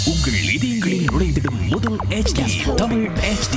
உங்கள் இதயங்களில் நுழைந்திடும் முதல் HD தமிழ் HD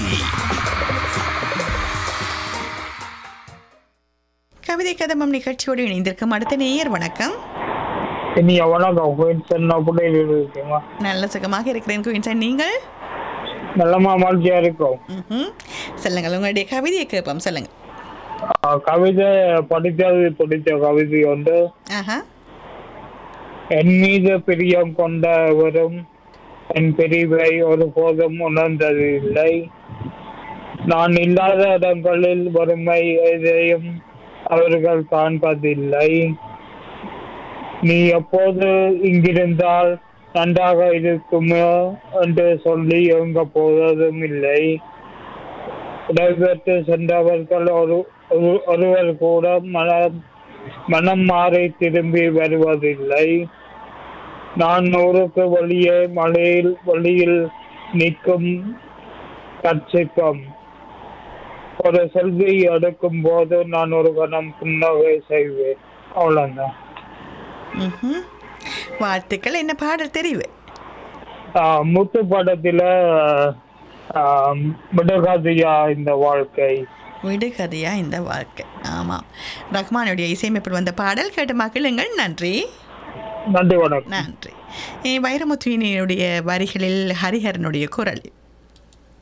கவிதை கதம்பம் நிகழ்ச்சியோடு இணைந்திருக்கும் அடுத்த நேயர் வணக்கம் இனி வணக்கம் குயின்சன் அப்படி இருக்குமா நல்ல சுகமாக இருக்கிறேன் குயின்சன் நீங்கள் நல்லமா மகிழ்ச்சியா இருக்கும் ம்ஹும். சொல்லுங்கள் உங்களுடைய கவிதையை கேட்போம் சொல்லுங்க ஆஹ் கவிதை படித்தது பிடித்த கவிதை ஒன்று ஆஹா என் மீது பிரியம் கொண்டவரும் என் பிரிவை ஒருபோதும் உணர்ந்தது இல்லை நான் இல்லாத இடங்களில் வறுமை எதையும் அவர்கள் காண்பதில்லை நீ எப்போது இங்கிருந்தால் நன்றாக இருக்குமோ என்று சொல்லி எங்க போவதும் இல்லை விடைபெற்று சென்றவர்கள் ஒரு ஒரு- ஒருவர் கூட மனம் மனம் மாறி திரும்பி வருவதில்லை நான் ஊருக்கு வெளியே மழையில் வழியில் நிற்கும் கட்சிப்பம் ஒரு செல்வி எடுக்கும் போது நான் ஒரு கணம் புன்னகை செய்வேன் அவ்வளவுதான் ம்ஹும். வாழ்த்துக்கள் என்ன பாடல் தெரிவு ஆஹ் முத்து படத்துல ஆஹ் விடகாதியா இந்த வாழ்க்கை விடுகதையா இந்த வாழ்க்கை ஆமாம் ரஹ்மானுடைய இசையமைப்பில் வந்த பாடல் கேட்ட மகிழுங்கள் நன்றி நன்றி வணக்கம் நன்றி வைரமுத்துவினுடைய வரிகளில் ஹரிஹரனுடைய குரலில்